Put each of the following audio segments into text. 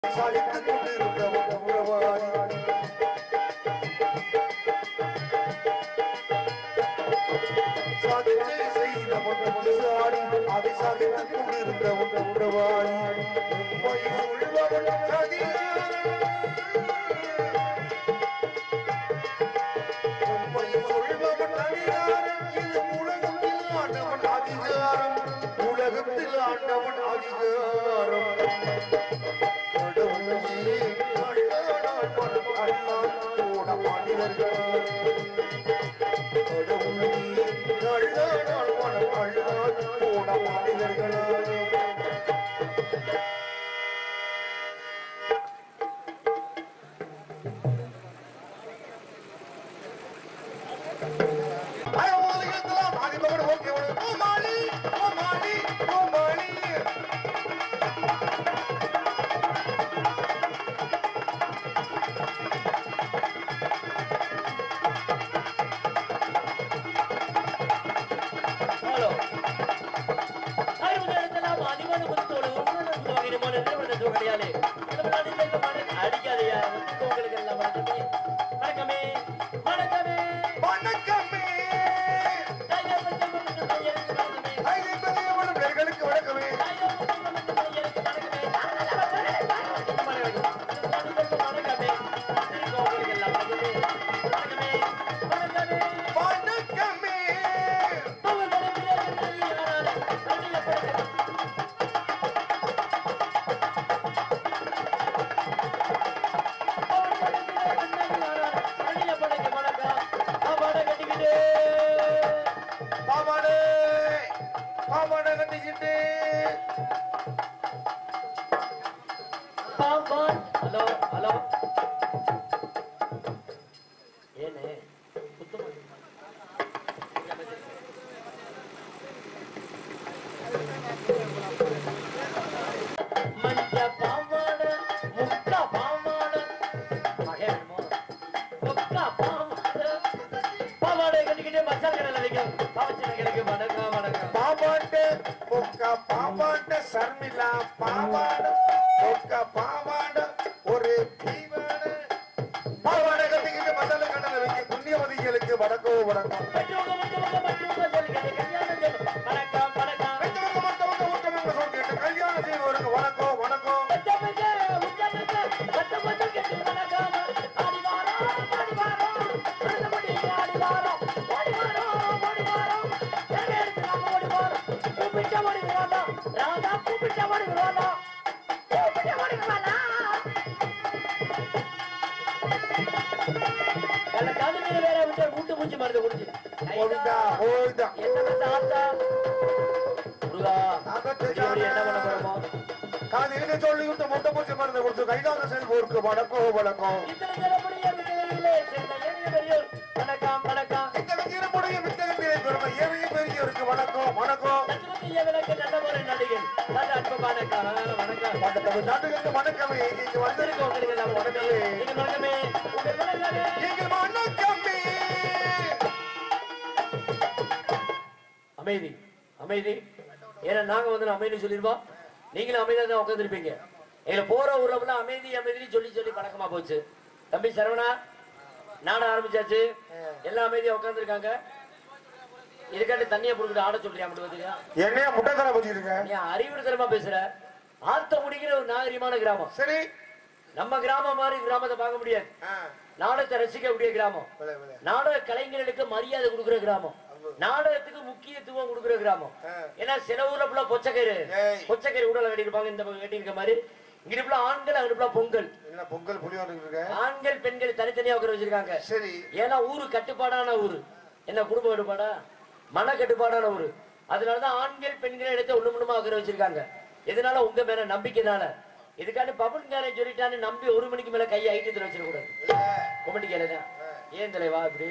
சலித்துக் கொண்டிருந்த ஒரு உறவாடி சதிச்சை செய்த ஒரு மனுஷாடி அதை சகித்துக் கொண்டிருந்த ஒரு உறவாடி உண்மை சொல்பவன் சதியான் உண்மை சொல்பவன் அடியான் இது உலகத்தில் ஆண்டவன் அதிகாரம் உலகத்தில் ஆண்டவன் அதிகாரம் கடவுளே கள்ளனாய் பணம் அண்ணான் கூட மனிதர்கள் கடவுளே கள்ளனாய் பணம் அண்ணான் கூட மனிதர்கள் அயமாலிகளெல்லாம் அதிபரோடு ஓகேவோடு கோமாளி கோமாளி கோமாளி ஹலோ அறுபது இடத்தெல்லாம் அதிமான குத்தோடு உங்களுடன் துவங்கிடுமான திருமண துவங்கடியாலே தமிழ்நாடு செல்வமான அடிக்காதையா வந்து உங்களுக்கு எல்லாம் வணக்கமே வணக்கமே வணக்கமே வணக்கமே தாயார் செல்வம் என்று பெயருக்கு வணக்கமே ஐந்து பெரியவனும் பேர்களுக்கு வணக்கமே தாயார் செல்வம் என்று பெயருக்கு வணக்கமே வணக்கமே உங்களுக்கு எல்லாம் வணக்கமே வணக்கமே வணக்கமே வணக்கமே அவர் வணக்கமே கல்யாணம் கல்யாணப்படுத்த பாவாடை பாவாடை கட்டிக்கிட்டு ஹலோ ஹலோ ஏனே சுத்தமா மஞ்ச பாவாட முக்கா பாவாட மகேமோ முக்கா பாவாட பாவாடை கட்டிக்கிட்டு மசால் கடையில் வைக்கும் பாவச்சினங்களுக்கு வணக்கம் வணக்கம் பாவாட்டு பொக்க பாவாட்டு சர்மிளா பாவாடு பொக்க பாவாடு ஒரு பீவாடு பாவாடை கட்டிக்கிட்டு மசாலா கடலை வைக்க புண்ணியவதிகளுக்கு வணக்கம் வணக்கம் பெற்றோங்க மற்றவங்க மற்றவங்க சொல்லுங்க கல்யாணம் சொல்லு வணக்கம் வணக்கம் மற்றவங்க மற்றவங்க ஊற்றவங்க சொல்லிட்டு கல்யாணம் செய்வருக்கு வணக்கம் வணக்கம் போய்தா போய்தா என்ன பண்ண போறோமோ காது என்ன சொல்லி விட்டு முட்டை பூச்சி மருந்து கொடுத்து கைலாத செல்வோருக்கு வணக்கம் வணக்கம் இத்தனை தலைமுறைய விஜயங்களே சேர்ந்த ஏனைய பெரியோர் வணக்கம் வணக்கம் இந்த வெற்றியினுடைய வித்தகத்திலே பெருமை ஏழைய பெரியவருக்கு வணக்கம் வணக்கம் தத்துவத்திய விளக்கு நல்ல ஒரு நடிகை நல்ல அன்பமான காலம் வணக்கம் அந்த தமிழ் நாட்டுக்கு வணக்கமே இங்கு வந்திருக்க உங்களுக்கு எல்லாம் வணக்கமே நீங்க வணக்கமே உங்கள் வணக்கமே நீங்கள் வணக்கமே அமைதி அமைதி ஏன்னா நாங்க வந்து அமைதி சொல்லிருப்போம் நீங்களும் அமைதியா தான் உட்காந்துருப்பீங்க எங்களை போற ஊர்ல ஃபுல்லா அமைதி அமைதின்னு சொல்லி சொல்லி பழக்கமா போச்சு தம்பி சரவணா நாட ஆரம்பிச்சாச்சு எல்லாம் அமைதியா உட்காந்துருக்காங்க இதுக்காண்டி தண்ணியை புடிக்கிட்டு ஆட சொல்றியா மட்டும் வந்துருக்கா என்னைய முட்டை தர வச்சுருக்க நீ அறிவுறுத்தலமா பேசுற ஆத்த முடிக்கிற ஒரு நாகரிகமான கிராமம் சரி நம்ம கிராமம் மாதிரி கிராமத்தை பார்க்க முடியாது ஆ, நாடகத்தை ரசிக்கக்கூடிய கிராமம் விளை, விளை. நாடக கலைஞர்களுக்கு மரியாதை கொடுக்கிற கிராமம் நாடகத்துக்கு முக்கியத்துவம் கொடுக்கிற கிராமம் ஆ. ஏன்னா சில ஊர்ல ஃபுல்லா பொச்சக்கயிறு ஏய். பொச்சக்கயிறு உடல கட்டியிருப்பாங்க இந்த பக்கம் கட்டியிருக்க மாதிரி இங்கிட்டு ஃபுல்லா ஆண்கள் அங்கிட்டு ஃபுல்லா பொங்கல் என்ன பொங்கல் புளி இருக்க ஆண்கள் பெண்கள் தனித்தனியா உட்கார வச்சிருக்காங்க சரி ஏன்னா ஊரு கட்டுப்பாடான ஊரு என்ன குடும்ப கட்டுப்பாடா மன கட்டுப்பாடான ஊரு அதனாலதான் ஆண்கள் பெண்கள் இடத்த ஒண்ணு ஒண்ணுமா உட்கார வச்சிருக்காங்க எதனால உங்க மேல நம்பிக்கைனால இதுக்காண்டி பவன்காரன் சொல்லிட்டான்னு நம்பி ஒரு மணிக்கு மேல கையை ஐட்டத்துல வச்சிடக்கூடாது கொமட்டிக்கையில தான் ஏன் தலைவா இப்படி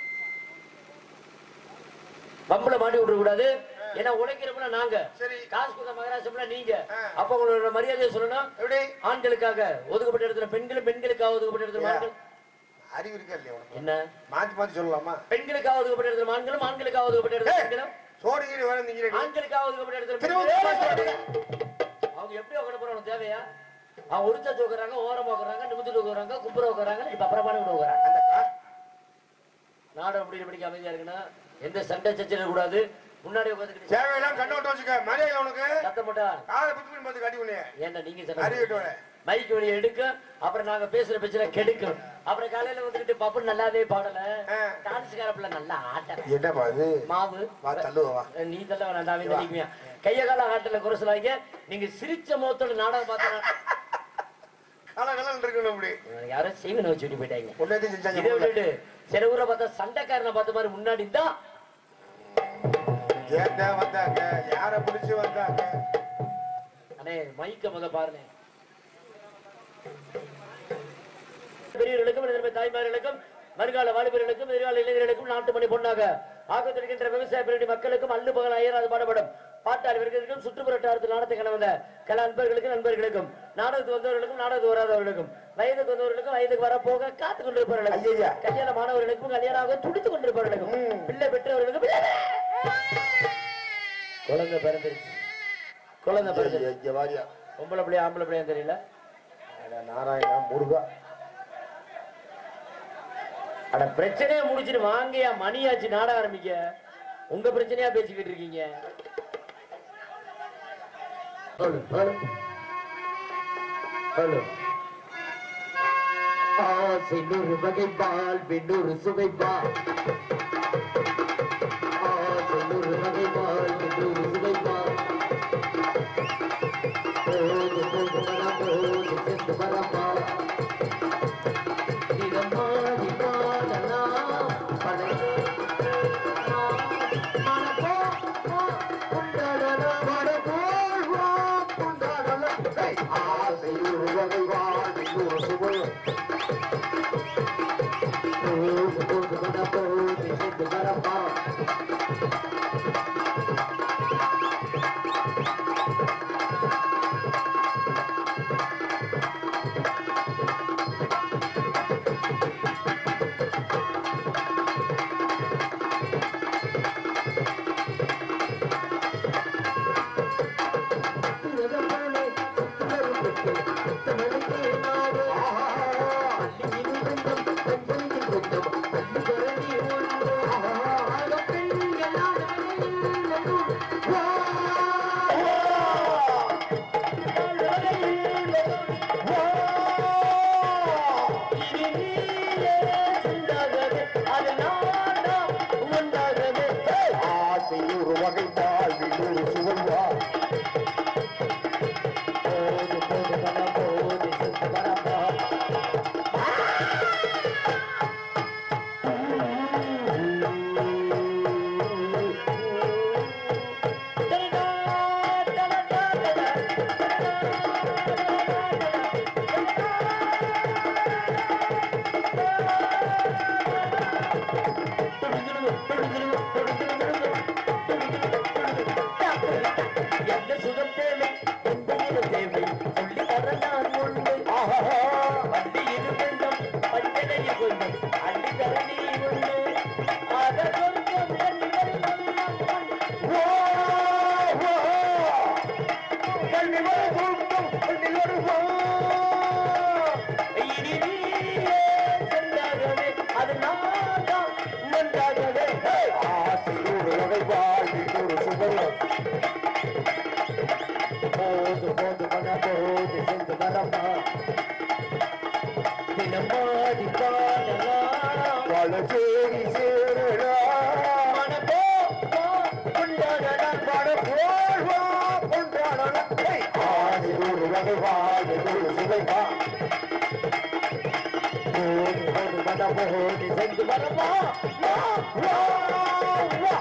பம்புல மாட்டி விட்டுற கூடாது ஏன்னா உழைக்கிறப்பல நாங்க சரி. காசு கொடுத்த மகராசம்ல நீங்க ஆ. அப்ப உங்களோட மரியாதையை சொல்லணும் எப்படி ஆண்களுக்காக ஒதுக்கப்பட்ட இடத்துல பெண்கள் பெண்களுக்காக ஒதுக்கப்பட்ட இடத்துல ஆண்கள் அறிவு இருக்கா இல்லையா உனக்கு என்ன மாத்தி மாத்தி சொல்லலாமா பெண்களுக்காக ஒதுக்கப்பட்ட இடத்துல ஆண்களும் ஆண்களுக்காக ஒதுக்கப்பட்ட இடத்துல ஏய், பெண்களும் சோறு கீழே வேணும் நீங்க ஆண்களுக்காக ஒதுக்கப்பட்ட இடத்துல திரும்ப பெண்களும். பேசுறாடி. அவங்க எப்படி உட்கார போறாங்க தேவையா அவன் ஒருத்தா தூக்குறாங்க ஓரமா உட்காராங்க நிமித்து தூக்குறாங்க குப்புற உட்காராங்க இப்ப அப்புறமான கூட உட்காராங்க அந்த கா- நாடகம் அப்படி இப்படிக்கு அமைதியா இருக்குன்னா எந்த சண்டை சச்சரவு கூடாது முன்னாடி உட்காந்துக்கிட்டு தேவையெல்லாம் கண்ணோட்டம் வச்சுக்க மரியாதை உனக்கு சத்தம் போட்டா காதை புத்து பண்ணி பார்த்து காட்டி உடனே ஏன்டா நீங்க அறிவிட்டோட மைக் வெளியே எடுக்கும் அப்புறம் நாங்க பேசுற பேச்சுல கெடுக்கும் அப்புறம் காலையில வந்துகிட்டு பப்பு நல்லாவே பாடல ஆ. டான்ஸ்கார பிள்ளை நல்லா ஆட்டல என்னப்பா இது மாவு வா தள்ளுவா வா நீ தள்ள வேண்டாம் தெரியுமியா கைய கால ஆட்டல குறை சொல்லாதீங்க நீங்க சிரிச்ச முகத்தோட நாடகம் பார்த்தா கால கலன் இருக்கணும் அப்படி யாரோ செய்வன வச்சு விட்டு போயிட்டாங்க ஒன்னத்தையும் செஞ்சாங்க இதை விட்டுட்டு சில ஊரை பார்த்தா சண்டைக்காரனை பார்த்த மாதிரி முன்னாடி தான் ஏன்டா வந்தாங்க யார பிடிச்சு வந்தாங்க அண்ணே மைக்க முத பாருங்க பெரியவர்களுக்கும் இதற்கு தாய்மார்களுக்கும் வருங்கால வாலிபர்களுக்கும் எதிர்கால இளைஞர்களுக்கும் நாட்டு மணி பொண்ணாக ஆக்கத்திருக்கின்ற விவசாய பிரிவு மக்களுக்கும் அள்ளு பகல் அயராது பாடப்படும் பாட்டாளி வர்க்கத்திற்கும் சுற்றுப்புறட்டாரத்தில் நாடத்தை கணவந்த கல அன்பர்களுக்கும் நண்பர்களுக்கும் நாடகத்துக்கு வந்தவர்களுக்கும் நாடகத்துக்கு வராதவர்களுக்கும் வயதுக்கு வந்தவர்களுக்கும் வயதுக்கு வரப்போக காத்துக் கொண்டிருப்பவர்களுக்கும் ஐயா கல்யாண மாணவர்களுக்கும் கல்யாணமாக துடித்துக் கொண்டிருப்பவர்களுக்கும் ம். பிள்ளை பெற்றவர்களுக்கும் பிள்ளை குழந்தை பிறந்துருச்சு குழந்தை பிறந்துருச்சு இங்க வாரியா பொம்பளை பிள்ளையா ஆம்பளை பிள்ளையா தெரியல அட நாராயணா முருகா அட பிரச்சனையை முடிச்சிட்டு வாங்கயா மணியாச்சு நாட ஆரம்பிக்க உங்க பிரச்சனையா பேசிக்கிட்டு இருக்கீங்க ஹலோ ஹலோ ஹலோ ஆசை நூறு வகை பால் பெண்ணூறு சுவை பால் ஆசை நூறு வகை பால் பெண்ணூறு சுவை பால் போது போது வரா போது சென்று வரப்பா தினமாடி வாழலாம் பழைய மனப்போ கொண்டாடலாம் மனப்போல் வா கொண்டாடலாம் ஆசை ஒரு வகை வாழ் ஒரு சுவை போது போது வர போது சென்று வரப்பா ஆசை ஒரு வகை வாழ் ஒரு சுவை வா போது போது வர போது சென்று வரப்பா எந்த சுகம் தேவை எந்த இடம் தேவை சொல்லி தர நான் உண்டு வண்டி இரு கொஞ்சம் பஞ்சனைய கொஞ்சம் அள்ளி தர நீ உண்டு அத கொஞ்சம் கண்கள் வா, வா. கல்வி வர சொல்லும் கல்வி வர வா. இனி நீயே சென்றாகவே அது நான்தான் நன்றாகவே ஆசை ஒரு வகை வாழ் ஒரு சுவை வா. போது போது வர போது சென்று வரமா தினமாடி பாடலாம் வளச்சேரி சேரடா மனப்போ போ கொண்டாடலாம் போல் வா கொண்டாடலாம் ஹேய்! ஆசை ஒரு வகை வாழ் ஒரு சுவை வா. போது போது வர போது சென்று வரமா வா, வா, வா.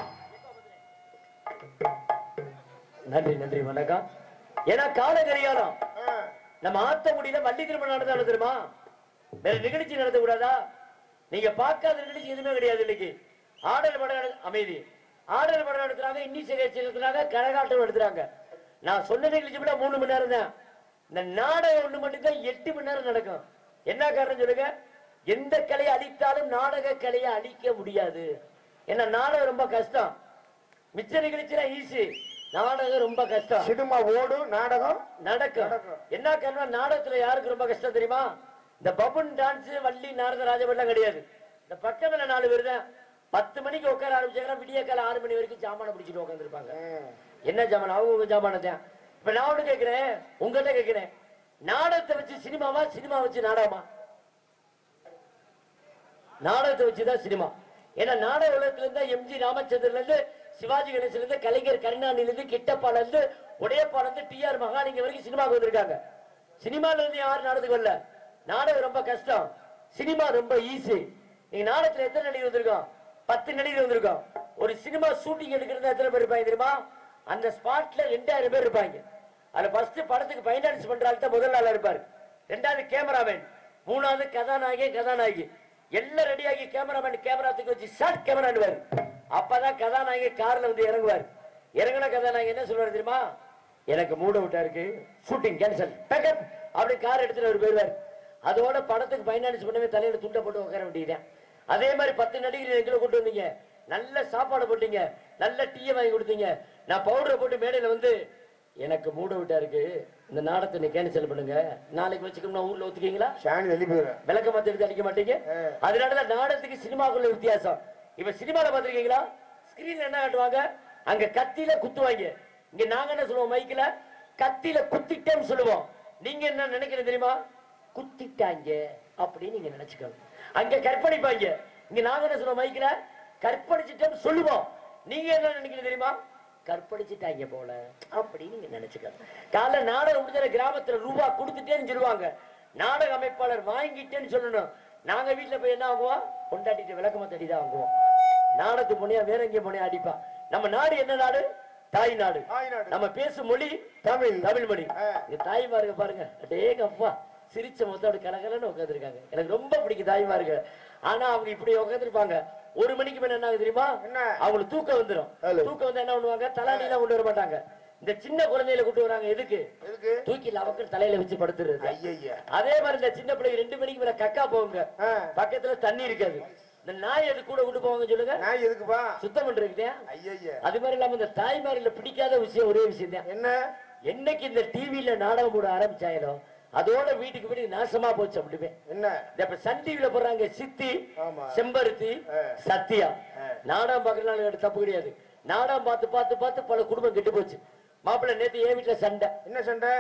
நன்றி நன்றி வணக்கம் ஏன்னா காலகரியாலம் ஆ. நம்ம ஆத்தங்குடியில வள்ளி திருமணம் நடந்தாலும் தெரியுமா வேற நிகழ்ச்சி நடத்த கூடாதா நீங்க பார்க்காத நிகழ்ச்சி எதுவுமே கிடையாது இன்னைக்கு ஆடல் படம் நட- அமைதி ஆடல் படம் நடத்துறாங்க இன்னிசை நிகழ்ச்சி நடத்துறாங்க கரகாட்டம் நடத்துறாங்க நான் சொன்ன நிகழ்ச்சி விட மூணு மணி நேரம் தான் இந்த நாடகம் ஒண்ணு மட்டும் தான் எட்டு மணி நேரம் நடக்கும் என்ன காரணம் சொல்லுங்க எந்த கலையை அழித்தாலும் நாடக கலையை அழிக்க முடியாது ஏன்னா நாடகம் ரொம்ப கஷ்டம் மிச்ச நிகழ்ச்சிலாம் ஈஸி நாடகம் ரொம்ப கஷ்டம் சினிமா ஓடும் நாடகம் நடக்கும் நடக்கும். என்ன காரணம் நாடகத்துல யாருக்கு ரொம்ப கஷ்டம் தெரியுமா இந்த பபுன் டான்ஸ் வள்ளி நாரத ராஜபெல்லாம் கிடையாது இந்த பக்கத்துல நாலு பேர் தான் பத்து மணிக்கு உட்கார ஆரம்பிச்சாங்கன்னா விடிய கால ஆறு மணி வரைக்கும் சாமான பிடிச்சிட்டு உட்காந்துருப்பாங்க ம். என்ன ஜாமான் அவங்க உங்க ஜாமான தான் இப்ப நான் ஒண்ணு கேட்கிறேன் உங்ககிட்ட கேட்கிறேன் நாடகத்தை வச்சு சினிமாவா சினிமா வச்சு நாடகமா நாடகத்தை வச்சுதான் சினிமா ஏன்னா நாடக உலகத்துல இருந்தா எம்ஜி ராமச்சந்திரன்ல இருந்து சிவாஜி கணேசன்ல இருந்து கலைஞர் கருணாநிதியில இருந்து கிட்டப்பால இருந்து உடையப்பால இருந்து டி ஆர் மகாலிங்க வரைக்கும் சினிமாவுக்கு வந்திருக்காங்க சினிமால இருந்து யாரும் நாடகத்துக்கு வரல நாடகம் ரொம்ப கஷ்டம் சினிமா ரொம்ப ஈஸி நீங்க நாடகத்துல எத்தனை நடிகர் வந்திருக்கோம் பத்து நடிகர் வந்திருக்கோம் ஒரு சினிமா ஷூட்டிங் எடுக்கிறது எத்தனை பேர் இருப்பாங்க தெரியுமா அந்த ஸ்பாட்ல ரெண்டாயிரம் பேர் இருப்பாங்க அதுல ஃபர்ஸ்ட் படத்துக்கு ஃபைனான்ஸ் பண்ற ஆள் தான் முதல் ஆளா இருப்பாரு ரெண்டாவது கேமராமேன் மூணாவது கதாநாயகி கதாநாயகி எல்லாம் ரெடியாகி கேமராமேன் கேமரா தூக்கி வச்சு ஷார்ட் கேமராடுவார் அப்பதான் கதாநாயகி கார்ல வந்து இறங்குவார் இறங்குன கதாநாயகி என்ன சொல்றாரு தெரியுமா எனக்கு மூட விட்டா இருக்கு ஷூட்டிங் கேன்சல் பேக்கப் அப்படி கார் எடுத்துட்டு அவர் போயிருவார் அதோட படத்துக்கு ஃபைனான்ஸ் பண்ணவே தலையில துண்டை போட்டு உட்கார வேண்டியதுதான் அதே மாதிரி பத்து நடிகர் எங்களை கொண்டு வந்தீங்க நல்ல சாப்பாடு போட்டீங்க நல்ல டீயை வாங்கி கொடுத்தீங்க நான் பவுடரை போட்டு மேடையில வந்து எனக்கு மூட விட்டா இருக்கு இந்த நாடத்தை நீ கேன்சல் பண்ணுங்க நாளைக்கு வச்சுக்கோம்னா ஊர்ல ஒத்துக்கீங்களா சாணி தள்ளி போயிடும் விளக்க மாத்தி எடுத்து அடிக்க மாட்டீங்க அதனாலதான் நாடகத்துக்கு சினிமாக்குள்ள வித்தியாசம் இப்ப சினிமால பாத்திருக்கீங்களா ஸ்கிரீன்ல என்ன காட்டுவாங்க அங்க கத்தியில குத்துவாங்க இங்க நாங்க என்ன சொல்லுவோம் மைக்ல கத்தியில குத்திட்டேன்னு சொல்லுவோம் நீங்க என்ன நினைக்கிறீங்க தெரியுமா குத்திட்டாங்க அப்படின்னு நீங்க நினைச்சுக்கோங்க அங்க கற்பழிப்பாங்க இங்க நாங்க என்ன சொல்லுவோம் மைக்ல கற்பழிச்சிட்டேன்னு சொல்லுவோம் நீங்க என்ன நினைக்கிறீங்க தெரியுமா கற்பழிச்சிட்டாங்க போல அப்படின்னு நீங்க நினைச்சுக்கோங்க காலைல நாடகம் முடிஞ்ச கிராமத்துல ரூபா கொடுத்துட்டேன்னு சொல்லுவாங்க நாடக அமைப்பாளர் வாங்கிட்டேன்னு சொல்லணும் நாங்க வீட்டுல போய் என்ன வாங்குவோம் கொண்டாட்டிட்டு விளக்கமா தடி தான் வாங்குவோம் நாடகத்துக்கு போனியா வேற எங்கேயும் போனியா அடிப்பான் நம்ம நாடு என்ன நாடு தாய் நாடு தாய் நாடு. நம்ம பேசும் மொழி தமிழ் தமிழ் மொழி ஆ. இங்க தாய்மாருங்க பாருங்க அடேங்க அப்பா சிரிச்ச மொத்தம் அப்படி கலகலன்னு உட்காந்துருக்காங்க எனக்கு ரொம்ப பிடிக்கும் தாய்மாருங்க ஆனா அவங்க இப்படி உட்காந்துருப்பாங்க ஒரு மணிக்கு மேல என்ன ஆகுது தெரியுமா என்ன? அவங்களுக்கு தூக்கம் வந்துரும் ஹலோ. தூக்கம் வந்து என்ன பண்ணுவாங்க தலானி எல்லாம் கொண்டு வர மாட்டாங்க இந்த சின்ன குழந்தையில கூட்டு வராங்க எதுக்கு எதுக்கு தூக்கி லவக்கல் தலையில வச்சு படுத்துறது ஐயய்யா அதே மாதிரி இந்த சின்ன பிள்ளைங்க ரெண்டு மணிக்கு மேல கக்கா போவாங்க ஆ. பக்கத்துல தண்ணி இருக்காது இந்த நாய் எது கூட கொண்டு போவாங்க சொல்லுங்க நான் எதுக்குப்பா சுத்தம் பண்றதுக்கு ஐயய்யா அது மாதிரி இல்லாம இந்த தாய்மாரில பிடிக்காத விஷயம் ஒரே விஷயம் தான் என்ன என்னைக்கு இந்த டிவில நாடகம் போட ஆரம்பிச்சாங்களோ அதோட வீட்டுக்கு வீட்டுக்கு நாசமா போச்சு அப்படிமே என்ன இந்த இப்ப சன் டிவில போடுறாங்க சித்தி ஆமா. செம்பருத்தி ஆ. சத்யா ஆ. நாடகம் பாக்குறதுனால தப்பு கிடையாது நாடகம் பார்த்து பார்த்து பார்த்து பல குடும்பம் கெட்டு போச்சு மாப்பிள்ளை நேத்து என் வீட்டுல சண்டை என்ன சண்டை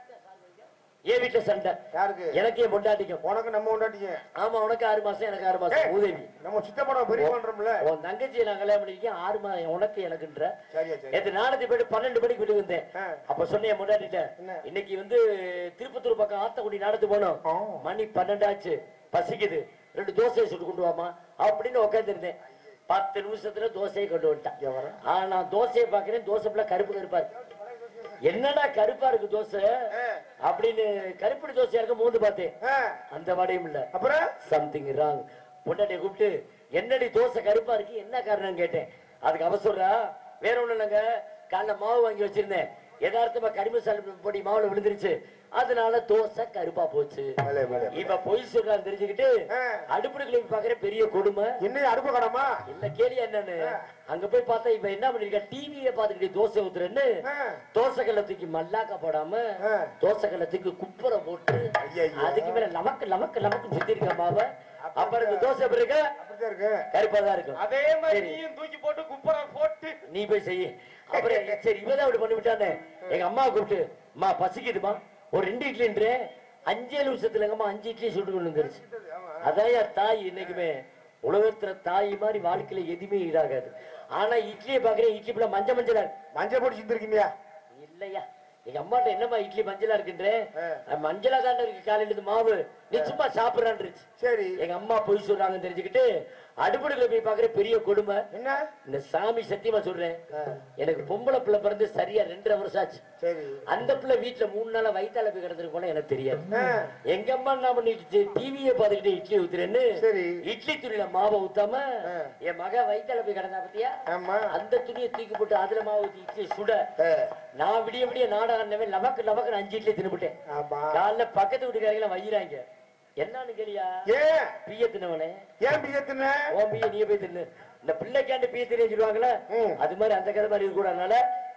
என் வீட்டுல சண்டை யாருக்கு எனக்கு என் பொண்டாட்டிக்கும் உனக்கு நம்ம கொண்டாட்டிங்க ஆமா உனக்கு ஆறு மாசம் எனக்கு ஆறு மாசம் ஏய், உதவி நம்ம சித்தப்படம் பெரிய பண்றோம்ல உன் தங்கச்சியை நான் கல்யாணம் பண்ணிருக்கேன் ஆறு மாதம் உனக்கு எனக்குன்ற சரியா சரி நேத்து நாடகத்துக்கு போயிட்டு பன்னெண்டு மணிக்கு வீட்டுக்கு வந்தேன் ஆ. அப்ப சொன்னேன் முன்னாடிட்ட என்ன? இன்னைக்கு வந்து திருப்பத்தூர் பக்கம் ஆத்தக்குடி நடத்து போனோம் ஆ. மணி பன்னெண்டாச்சு பசிக்குது ரெண்டு தோசையை சுட்டு கொண்டு வாமா அப்படின்னு உட்காந்துருந்தேன் பத்து நிமிஷத்துல தோசையை கொண்டு வந்துட்டான் இங்க வரேன். ஆனா நான் தோசையை பாக்குறேன் தோசை ஃபுல்லா கருப்பு கருப்பா இருக்கு என்னடா கருப்பா இருக்கு தோசை ஆ. அப்படின்னு கருப்படி தோசையா இருக்க மூந்து பார்த்தேன் ஆ, அந்த வாடையும் இல்ல அப்புறம் சம்திங் ராங் பொண்டாட்டிய கூப்பிட்டு என்னடி தோசை கருப்பா இருக்கு என்ன காரணம் கேட்டேன் அதுக்கு அவ சொல்றா வேற ஒண்ணு இல்லைங்க காலைல மாவு வாங்கி வச்சிருந்தேன் யதார்த்தமா கரிம சால் பொடி மாவுல விழுந்துருச்சு அதனால தோசை கருப்பா போச்சு மேலே, மேலே. இப்ப பொய் சொல்றான்னு தெரிஞ்சுக்கிட்டு ஆ. அடுப்புடுக்குள்ள பாக்குற பெரிய கொடுமை என்ன அடுப்பு கடமா இல்ல கேளியா என்னன்னு அங்க போய் பார்த்தா இப்ப என்ன பண்ணிருக்க டிவிய பாத்துக்கிட்டு தோசை ஊத்துறேன்னு ஆ. தோசை கல்ல தூக்கி மல்லாக்க போடாம ஆ. தோசை கல்ல தூக்கி குப்புற போட்டு ஐயையோ. அதுக்கு மேல லமக்கு லமக்கு லமக்கு சுத்தி இருக்க மாவ அப்புறம் இந்த தோசை எப்படி இருக்கு அப்படிதான் இருக்கு கருப்பா தான் இருக்கும் அதே மாதிரி சரி. நீயும் தூக்கி போட்டு குப்பரை போட்டு நீ போய் செய்ய அப்புறம் சரி இவதான் அப்படி பண்ணி விட்டானே எங்க அம்மா கூப்பிட்டு அம்மா பசிக்குதுமா ஒரு ரெண்டு இட்லின்றே அஞ்சே நிமிஷத்துல எங்க அம்மா அஞ்சு இட்லி சுட்டு கொண்டு வந்துருச்சு அதான் என் தாய் இன்னைக்குமே உலகத்துல தாய் மாதிரி வாழ்க்கையில எதுவுமே ஈடாகாது ஆனா இட்லியை பாக்குறேன் இட்லி போல மஞ்சள் மஞ்சளா இருக்கு. மஞ்சள் போட்டு சிந்திருக்கீங்களா இல்லையா எங்க அம்மாட்ட என்னம்மா இட்லி மஞ்சளா இருக்குன்றே ஆ. அது மஞ்சளா தான் இருக்கு காலையில இருந்து மாவு நீ சும்மா சாப்பிடறான்னு சரி எங்க அம்மா பொய் சொல்றாங்கன்னு தெரிஞ்சுக்கிட்டு அடுப்படிக்குள்ள போய் பாக்குற பெரிய கொடுமை என்ன இந்த சாமி சத்தியமா சொல்றேன் ஆ, எனக்கு பொம்பளை பிள்ளை பிறந்து சரியா ரெண்டரை வருஷம் ஆச்சு சரி அந்த பிள்ளை வீட்டுல மூணு நாளா வயித்தால போய் கிடந்திருக்கு போல எனக்கு தெரியாது ஆ, எங்க அம்மா என்ன பண்ணிட்டு டிவியை பார்த்துக்கிட்டு இட்லி ஊத்துறேன்னு சரி. இட்லி துணியில மாவை ஊத்தாம ஆ. என் மக வயித்தால போய் கிடந்தா பத்தியா ஆமா அந்த துணியை தூக்கி போட்டு அதுல மாவு ஊத்தி இட்லி சுட ஆ, நான் விடிய விடிய நாடகம் லவக்கு லவக்கு அஞ்சு இட்லி தின்னுபிட்டேன் ஆமா காலைல பக்கத்து வீட்டுக்காரங்க வையிறாங்க என்னன்னு கேளியா ஏன் பிய தின்னவனே ஏன் பிஜத்துன உன் பிய நீ போய் தின்னு இந்த பிள்ளைக்காண்டு பிய தின்னு சொல்லுவாங்கல்ல ம். அது மாதிரி அந்த கதை மாதிரி இருக்க கூடாதுனால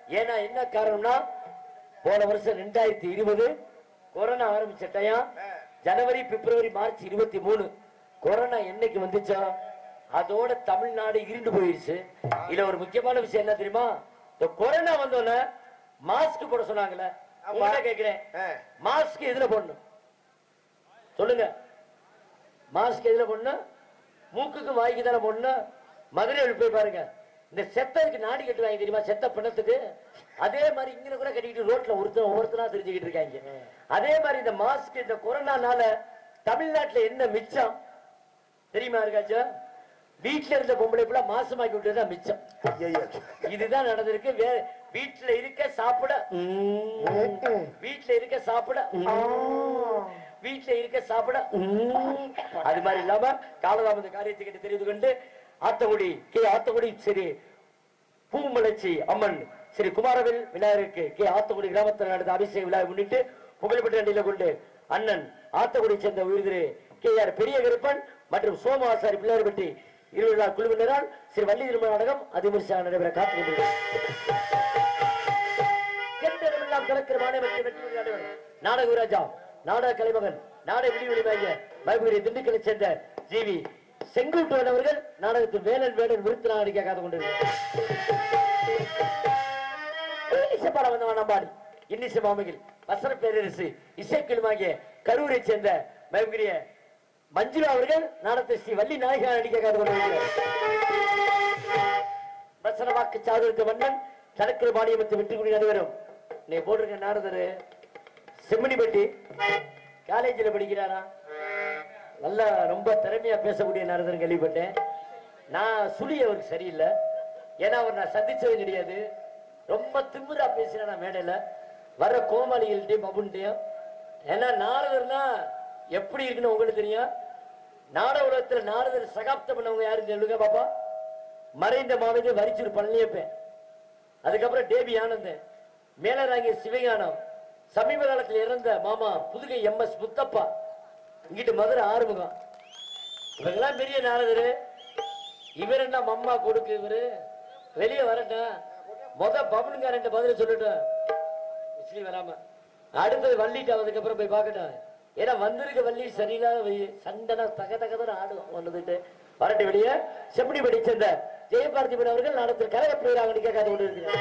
ஏன்னா என்ன காரணம்னா போன வருஷம் ரெண்டாயிரத்தி இருபது கொரோனா ஆரம்பிச்ச டயம் ஜனவரி பிப்ரவரி மார்ச் இருபத்தி மூணு கொரோனா என்னைக்கு வந்துச்சோ அதோட தமிழ்நாடு இருண்டு போயிருச்சு இதுல ஒரு முக்கியமான விஷயம் என்ன தெரியுமா இந்த கொரோனா வந்தோடனே மாஸ்க் போட சொன்னாங்கல்ல உங்கள்ட்ட கேக்குறேன் ஆ. மாஸ்க் எதுல போடணும் சொல்லுங்க மாஸ்க் எதுல போடணும் மூக்குக்கு வாய்க்கு தானே போடணும் மதுரையில் போய் பாருங்க இந்த செத்ததுக்கு நாடி கட்டுவாங்க தெரியுமா செத்த பிணத்துக்கு அதே மாதிரி இங்க கூட கட்டிக்கிட்டு ரோட்ல ஒருத்தர் ஒருத்தரா தெரிஞ்சுக்கிட்டு இருக்காங்க அதே மாதிரி இந்த மாஸ்க் இந்த கொரோனானால தமிழ்நாட்டுல என்ன மிச்சம் தெரியுமா இருக்காச்சும் வீட்டுல இருந்த பொம்பளை புள்ள மாசமாக்கி விட்டதுதான் மிச்சம் ஐயையோ. இதுதான் நடந்திருக்கு வே வீட்டுல இருக்க சாப்பிட உம். வீட்டுல இருக்க சாப்பிட உம். வீட்டுல இருக்க சாப்பிட உம். அது மாதிரி இல்லாம காலதாமத காரியத்தை கேட்டு தெரிந்து கொண்டு ஆத்தங்குடி கே ஆத்தங்குடி சரி பூமலச்சி அம்மன் ஸ்ரீ குமாரவேல் விநாயகருக்கு கே ஆத்தங்குடி கிராமத்தில் நடந்த அபிஷேக விழாவை முன்னிட்டு புகழ்பெற்ற நிலையில கொண்டு அண்ணன் ஆத்தங்குடியை சேர்ந்த உயிர்திரு கே ஆர் பெரிய கருப்பன் மற்றும் சோமவாசாரி பிள்ளையார்பட்டி இருவிழா குழுவினரால் ஸ்ரீ வள்ளி திருமண நாடகம் அதிமுறையாக நடைபெற காத்துக் கொண்டிருக்கிறது கலக்கிற மாநிலத்தில் வெற்றி விளையாடுவர் நாடக ராஜா நாடக கலைமகன் நாடக விடிவெளி வாங்கிய பயபுரி திண்டுக்கலை சேர்ந்த ஜிவி செங்குட்டுவன் அவர்கள் நாடகத்தில் வேலன் வேலன் விருத்து நாடிக்க காத்து கொண்டிருக்கிறார் இசைப்பாட வந்தவன் நம்பாடி இன்னிசை மாமிகள் வசன பேரரசு இசைக்கிழமாகிய கரூரை சேர்ந்த பயபுரிய மஞ்சுளா அவர்கள் நாடகத்தை ஸ்ரீ வள்ளி நாயகா நடிக்க காத்து கொண்டிருக்கிறார் வசனவாக்கு சாதுர்க்க மன்னன் சரக்கிற மானியமத்தை வெற்றி கொண்டு நடுவரும் நீ போட்டிருக்க நாரதரு செம்மணிப்பட்டி காலேஜில் படிக்கிறாரா நல்லா ரொம்ப திறமையா பேசக்கூடிய நாரதர் கேள்விப்பட்டேன் நான் சுழி அவருக்கு சரியில்லை ஏன்னா அவர் நான் சந்திச்சது கிடையாது ரொம்ப திமிரா பேசினேன் நான் மேடையில வர கோமாளிகள்கிட்டயும் பபுன்ட்டையும் ஏன்னா நாரதர்னா எப்படி இருக்குன்னு உங்களுக்கு தெரியும் நாடக உலகத்துல நாரதர் சகாப்தம் பண்ணவங்க யாருன்னு சொல்லுங்க பாப்பா மறைந்த மாவீரர் வரிச்சூர் பழனியப்பன் அதுக்கப்புறம் டேபி ஆனந்தன் மேலராங்கிய சிவஞானம் சமீப காலத்தில் இறந்த மாமா புதுகை எம் எஸ் முத்தப்பா இங்கிட்டு மதுரை ஆறுமுகம் இவங்கெல்லாம் பெரிய நாரதரு இவர் என்ன மம்மா கொடுக்கு இவரு வெளியே வரட்டும் முத பபனுங்க ரெண்டு பதில் சொல்லட்டும் விசிறி வராம அடுத்தது வள்ளிட்டு அதுக்கு அப்புறம் போய் பார்க்கட்டும் ஏன்னா வந்திருக்க வள்ளி சரியில்லாத வை சண்டனா தக தகதன ஆடுவோம் வந்துட்டு வரட்டு வெளியே செப்படி படி சேர்ந்த ஜெயபாரதிபன் அவர்கள் நாடத்தில் கழக பிரியராக நடிக்க காத்து கொண்டிருக்கிறார்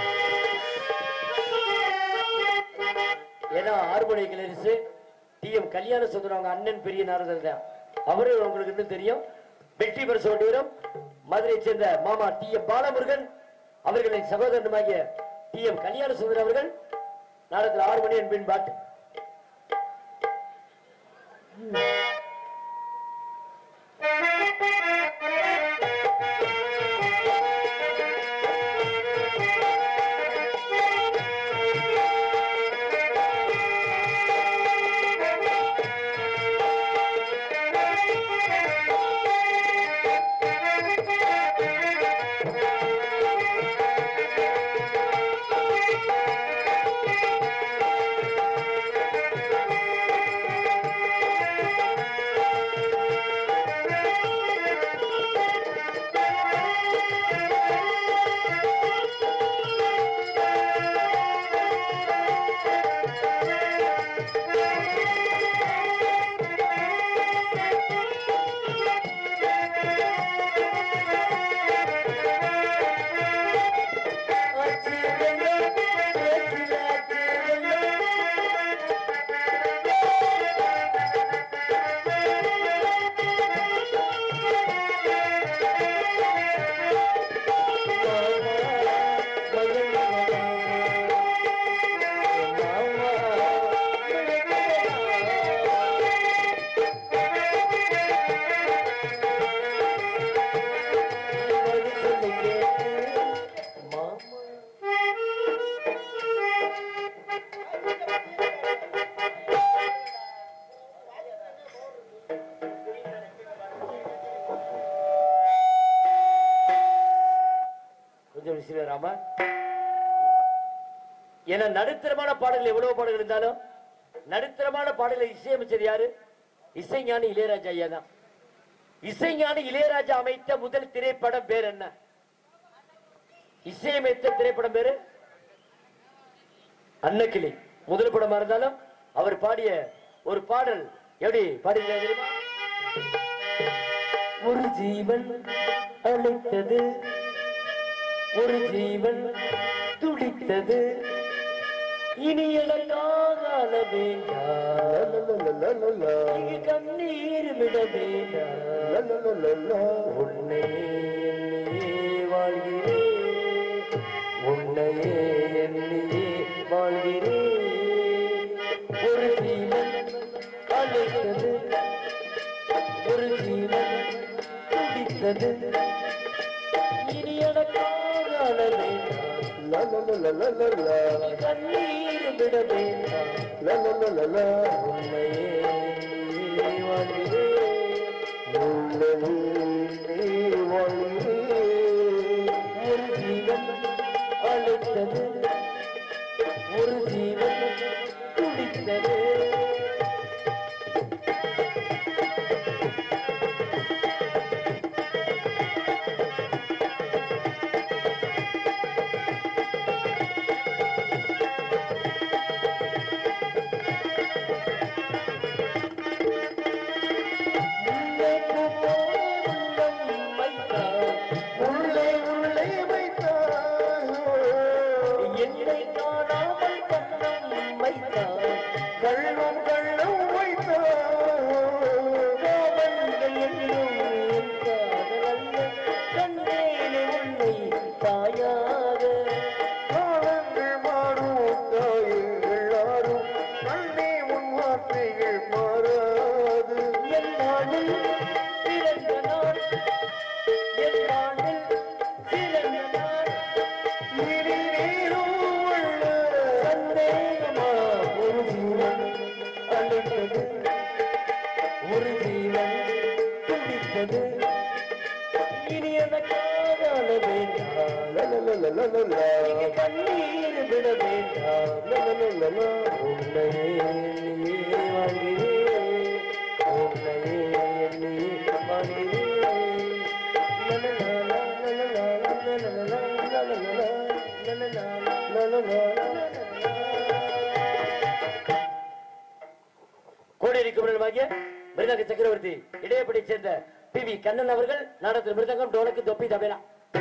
ஏன்னா ஆறுமணி கிளரிசு டி எம் கல்யாண சுந்தரம் அவங்க அண்ணன் பெரிய நாரதர் தான் அவரு உங்களுக்கு இன்னும் தெரியும் வெற்றி பெற சொல்லிடும் மதுரையை சேர்ந்த மாமா டி எம் பாலமுருகன் அவர்களின் சகோதரனுமாகிய டி எம் கல்யாண சுந்தரம் அவர்கள் நாடகத்தில் ஆறு மணி என்பின் பாட்டு கொஞ்சம் விசிவராமா ஏன்னா நடுத்தரமான பாடல்கள் எவ்வளவு பாடல்கள் இருந்தாலும் நடுத்தரமான பாடல்களை இசையமைச்சது யாரு இசைஞானி இளையராஜா ஐயா தான் இசைஞானி இளையராஜா அமைத்த முதல் திரைப்படம் பேர் என்ன இசையமைத்த திரைப்படம் பேரு அன்னக்கிளி முதல் படமா இருந்தாலும் அவர் பாடிய ஒரு பாடல் எப்படி பாடியிருக்காரு தெரியுமா ஒரு ஜீவன் அழைத்தது ஒரு ஜீவன் துடித்தது இனி எனக்காக அழ வேண்டாம் இங்கு கண்ணீர் விட வேண்டாம் உன்னையே எண்ணியே வாழ்கிறேன் உன்னையே எண்ணியே வாழ்கிறேன் ஒரு ஜீவன் அழைத்தது ஒரு ஜீவன் துடித்தது இனி எனக்காக அழ வேண்டாம் கண்ணீர் விட வேண்டாம் உன்னையே எண்ணியே வாழ்கிறேன் ஒரு ஜீவன் அழைத்தது ஒரு ஜீவன் துடித்தது உள்ளே போய் உள்ளம் வைத்தார். உள்ளே உள்ளே வைத்தாய் என்னை காணாமல் கண்ணம் வைத்தார். கள்ளம் கள்ளம் வைத்தாய் கோபங்கள் என்னும் என் காதலல்ல. கண்டேனே உன்னை தாயாக காலங்கள் மாறும் தாயே எல்லாரும் கண்ணே உன் வார்த்தைகள் மாறாது என் நாளில் பிறந்த நாள் என் நாளில் பிறந்த நாள் இனி நீரும் உள்ள சந்தேகமா ஒரு ஜீவன் அழைத்தது ஒரு ஜீவன் துடித்தது இனி எனக்காக அழ வேண்டாம் இங்கு கண்ணீர் விட வேண்டாம் உன்னையே எண்ணியே வாழ்கிறேன் உன்னையே எண்ணியே வாழ்கிறேன் லலலா, லலலா, லலலா, லலலா, லலலா, லலலா. கோடேரி குமரனாகிய மிருதங்க சக்கரவர்த்தி இடையப்படி சேர்ந்த பி வி கண்ணன் அவர்கள் நாடகத்தில் மிருதங்கம் டோலக்கு தொப்பி தபேலா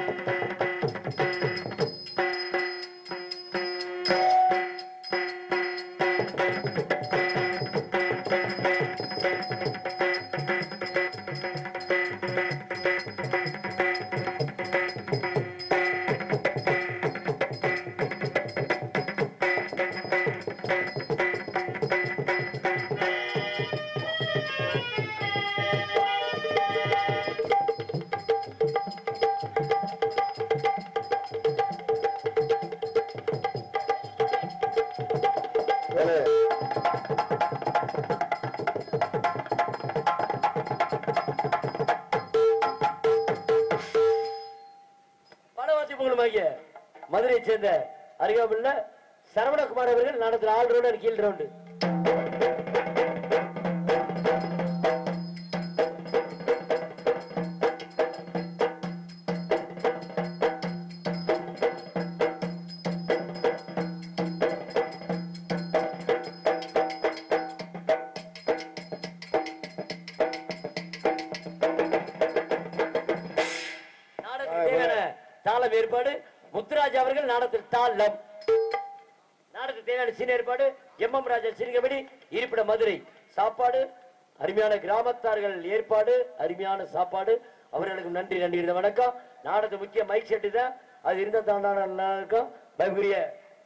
படவாசி புகழுமாகிய மதுரையை சேர்ந்த அருகாமையில் சரவணகுமார் அவர்கள் நாடகத்தில் ஆல் ரவுண்டர் கீழ் ரவுண்டு நாடகத்துக்கு தேவையான தாளம் ஏற்பாடு முத்துராஜ் அவர்கள் நாடகத்தில் தாளம் நாடகத்துக்கு தேவையான சீன ஏற்பாடு எம் எம் ராஜா சிறுகபடி இருப்பிட மதுரை சாப்பாடு அருமையான கிராமத்தார்கள் ஏற்பாடு அருமையான சாப்பாடு அவர்களுக்கு நன்றி நன்றி இருந்த வணக்கம் நாடகத்து முக்கிய மைக் செட்டு தான் அது இருந்தா தான் நல்லா இருக்கும் பயப்புரிய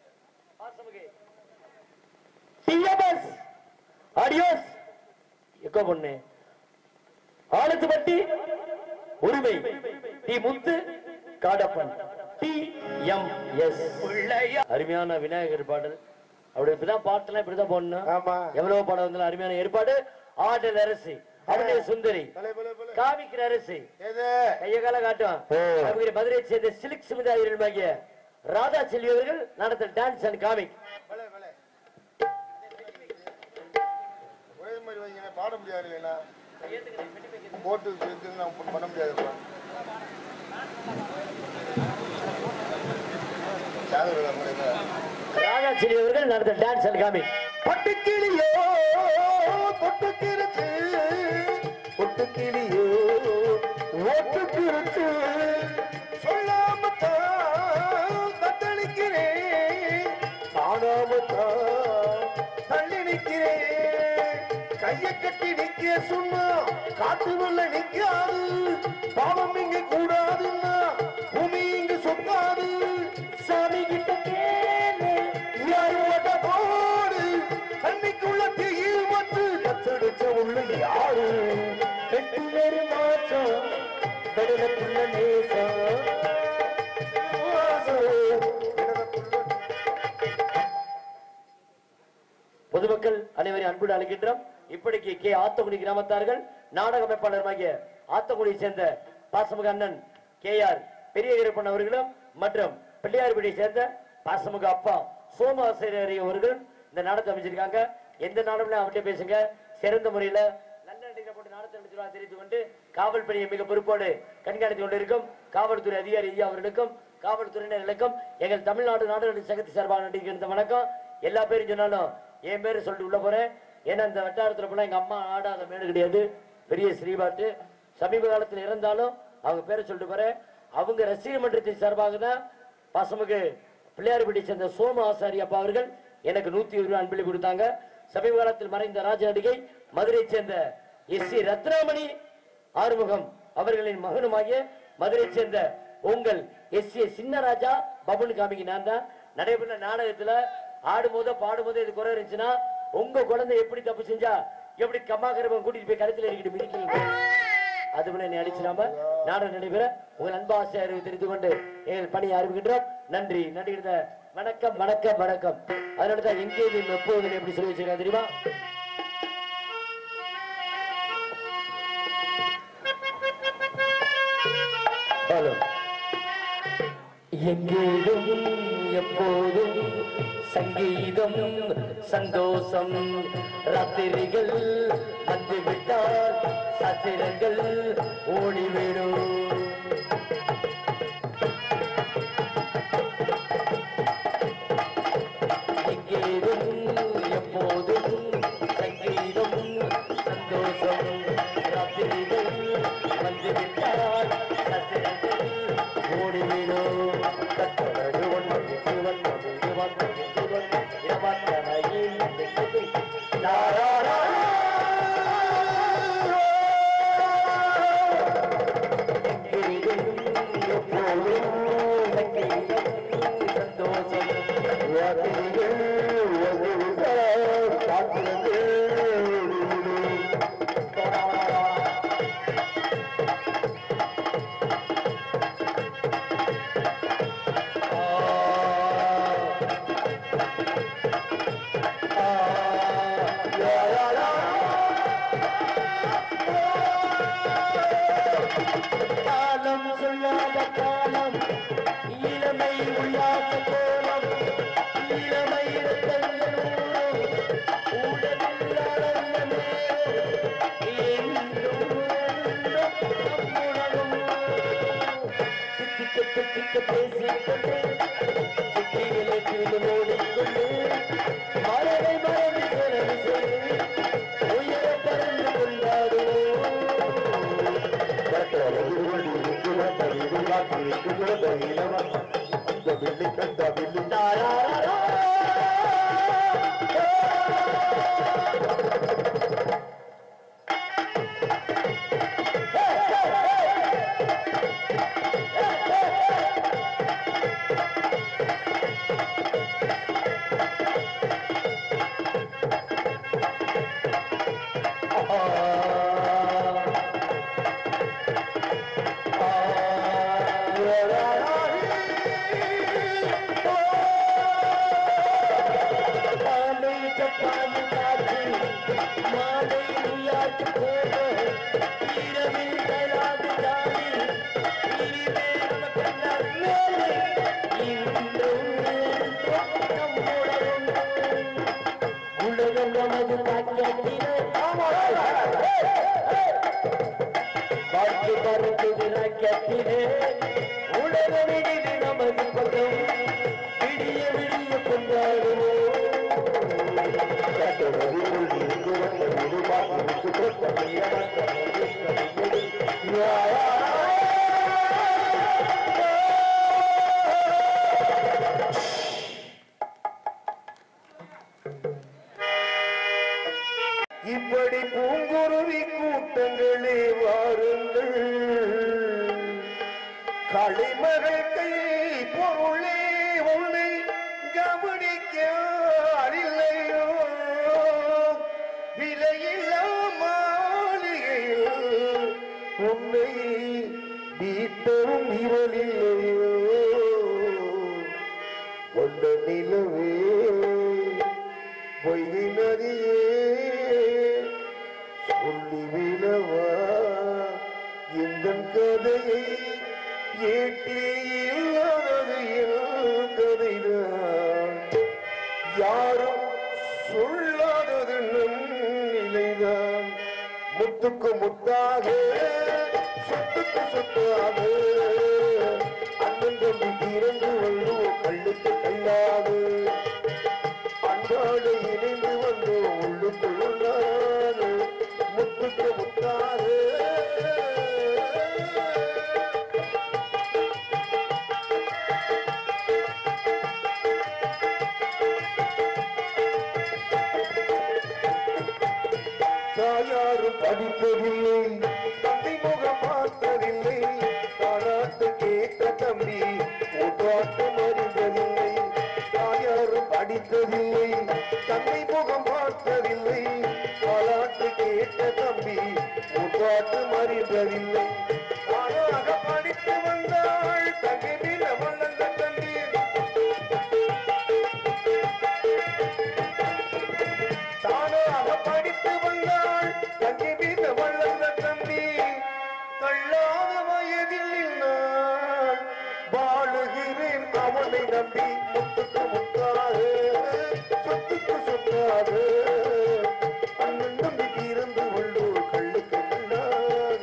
ஆடியோஸ் எக்கோ பொண்ணு ஆலத்துப்பட்டி உரிமை T Muthu Kadappan T M S அருமையான விநாயகர் பாடல் அப்படி இப்படிதான் பாட்டுலாம் இப்படிதான் போடணும் ஆமா எவ்வளவு பாடம் வந்தாலும் அருமையான ஏற்பாடு ஆடல் அரசு அவருடைய சுந்தரி பலே, பலே, பலே. காமிக்கிற அரசு எது கைய கால காட்டும் அவங்க மதுரையை சேர்ந்த சிலிக் சுமிதாயிரமாகிய ராதா செல்வி அவர்கள் நடத்த டான்ஸ் அண்ட் காமிக் பலே, பலே. ஒரே மாதிரி வைங்க பாட முடியாது இல்லைன்னா போட்டு சேர்த்து நான் பண்ண முடியாதுப்பா சாதனை ராஜாச்சிரி அவர்கள் நடந்த டான்ஸ் காமி பட்டுக்கிளியோ தொட்டுக்கிருச்சு பொட்டுக்கிளியோ ஓட்டுக்கிருச்சு சொல்லாமத்தான் தத்தளிக்கிறேன் காணாமத்தான் தள்ளி நிற்கிறேன் கையை கட்டி நிக்க சொன்னா காட்டு வெள்ள நிக்காது பாவம் இங்க கூடாதுன்னா பூமி இங்கு சொக்காது சாமி கிட்ட கேளு யாரோட போடு தண்ணிக்குள்ள தீயில் வந்து தத்தெடுக்க உள்ள யாரு எட்டு பேரு மாற்றம் கடலுக்குள்ள நேசம் பொதுமக்கள் அனைவரையும் அன்புடன் அழைக்கின்றோம் இப்படிக்கு கே ஆத்தக்குடி கிராமத்தார்கள் நாடக அமைப்பாளருமாகிய ஆத்தக்குடியை சேர்ந்த பாசமுக அண்ணன் கே ஆர் பெரிய வீரப்பன் அவர்களும் மற்றும் பிள்ளையார்படியை சேர்ந்த பாசமுக அப்பா சோமாசிரியர் அவர்கள் இந்த நாடகத்தை அமைச்சிருக்காங்க எந்த நாடகம்ல அவர்கிட்ட பேசுங்க சிறந்த முறையில நல்ல நடிகரை போட்டு நாடகத்தை நடத்துவதாக தெரிவித்துக் கொண்டு காவல் பணியை மிக பொறுப்போடு கண்காணித்துக் கொண்டிருக்கும் காவல்துறை அதிகாரி ஐயா அவர்களுக்கும் காவல்துறையினர்களுக்கும் எங்கள் தமிழ்நாடு நாடுகளின் சங்கத்தி சார்பாக நடிக்கின்ற வணக்கம் எல்லா பேரும் சொன்னாலும் என் பேரு சொல்லிட்டு உள்ள போறேன் ஏன்னா இந்த வட்டாரத்துல போனா எங்க அம்மா ஆடாத மேடு கிடையாது பெரிய ஸ்ரீபாட்டு சமீப காலத்துல இருந்தாலும் அவங்க பேரை சொல்லிட்டு போறேன் அவங்க ரசிகர் மன்றத்தின் சார்பாக தான் பசமுக்கு பிள்ளையார்பட்டி சேர்ந்த சோம ஆசாரி அப்பா அவர்கள் எனக்கு நூத்தி ஒரு ரூபாய் அன்பளி கொடுத்தாங்க சமீப காலத்தில் மறைந்த ராஜ நடிகை மதுரை சேர்ந்த எஸ் சி ரத்னாமணி ஆறுமுகம் அவர்களின் மகனுமாகிய மதுரை சேர்ந்த உங்கள் எஸ் ஏ சின்னராஜா பபுன் காமிக்கு நான் தான் நடைபெற்ற நாடகத்துல ஆடும்போதோ பாடும்போதோ இது குறை இருந்துச்சுன்னா உங்க குழந்தை எப்படி தப்பு செஞ்சா எப்படி கம்மாக்கரவன் கூட்டிட்டு போய் கருத்துல இருக்கிட்டு மிதிக்கிறீங்க அதுபோல என்னை அடிச்சிடாம நாடகம் நடைபெற உங்கள் அன்பு ஆசிரியரை தெரிந்து கொண்டு எங்கள் பணியை ஆரம்பிக்கின்றோம் நன்றி நன்றி இருந்த வணக்கம் வணக்கம் வணக்கம் அதனால தான் எங்கேயும் எப்போதும் எப்படி சொல்லி வச்சிருக்காங்க தெரியுமா ஹலோ எங்கேயும் எப்போதும் சங்கீதம் சந்தோஷம் ராத்திரிகள் வந்துவிட்டால் சத்திரங்கள் ஓடிவிடும் எங்கேயும் எப்போதும் சங்கீதம் சந்தோஷம் ராத்திரிகள் வந்துவிட்டால் சத்திரங்கள் ஓடிவிடும் கத்தவர்கள் ஒன்பது சிவன் சிவன் சிவன் இரவத்தனையில் நாராயண காலம் சொல்லாத காலம் இளமை உல்லாச கோலம் இளமை இரத்தங்கள் ஊறும் உடலில் ஆனந்தமே என்றும் என்றும் நம்முடனும் சித்திக்க சித்திக்க பேசிக்கொண்டு சித்திகளை கீழ் ஓடிக்கொண்டு மரபை மரபு செலவு செய்து உயர பறந்து கொண்டாடுவோம் மாலை ஜப்பான் காற்று மாலை நியூயார்க் போக இரவில் தலாது ஜாலி இனிமே நமக்கெல்லாம் மேலே இன்றும் என்றும் நம்முடன் உலகம் நமது பாக்கியத்திலே வாழ்க்கை பறக்குது ராக்கியத்திலே உலகம் இடிது நமது பக்கம் விடிய விடிய கொண்டாடுவோம் இப்படி பூங்குருவி கூட்டங்களே வாருங்கள் களிமகள் கை பொருளே உன்னை கவனிக்காரில்லையோ விலையில்லா மாளிகையில் உன்னை வீட்டரும் இரலில்லையோ கொண்ட நிலவே பொய்கை நதியே சொல்லிவிடவா இந்த கதையை ஏட்டே இல்லாதது என் கதைதான் யாரும் சொல்லாதது நம் நிலைதான் முத்துக்கு முத்தாக சொத்துக்கு சொத்தாக அண்ணன் தம்பி திறந்து வள்ளுவோம் கல்லுக்கு கல்லாது அன்றாடு இணைந்து வந்து உள்ளுக்குள்ளாது முத்துக்கு முத்தாக தாயாரும் படிப்பதில்லை தந்தை முகம் பார்த்ததில்லை தானாட்டு கேட்ட தம்பி ஊட்டாட்டம் அறிந்ததில்லை தாயாரும் படித்ததில்லை தந்தை முகம் பார்த்ததில்லை தாலாட்டு கேட்ட தம்பி ஊட்டாட்டம் அறிந்ததில்லை தானாக படித்து வந்தாள் தங்கை மீன வளர்ந்த தம்பி தானாக படித்து வந்தாள் தங்கை மீது வளர்ந்த தம்பி தள்ளாத வயதில் நான் வாழுகிறேன் அவனை நம்பி முத்துக்கு முத்தாக சொத்துக்கு சொத்தாக அண்ணன் நம்பிக்கை இருந்து வள்ளூர் கள்ளுக்கு கண்ணாக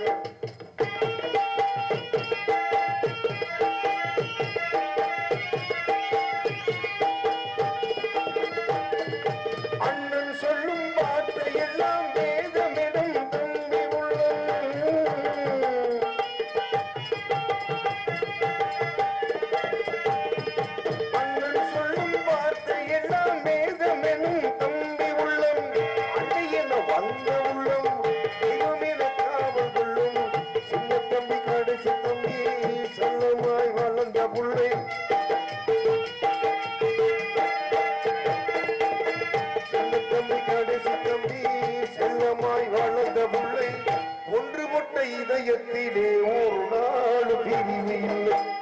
அண்ணன் சொல்லும் வார்த்தை எல்லாம் வேதமெனும் தம்பி உள்ளம் அண்ணன் சொல்லும் வார்த்தை எல்லாம் வேதமெனும் தம்பி உள்ளம் அன்னை என வந்த உள்ளம் தெய்வம் என காவல் கொள்ளும் சின்ன தம்பி கடைசி தம்பி செல்லமாய் வளர்ந்த புள்ளை சின்ன தம்பி கடைசி தம்பி செல்லமாய் வளர்ந்த புள்ளை ஒன்றுபட்ட இதயத்திலே ஒரு நாள் பிரிவு இல்லை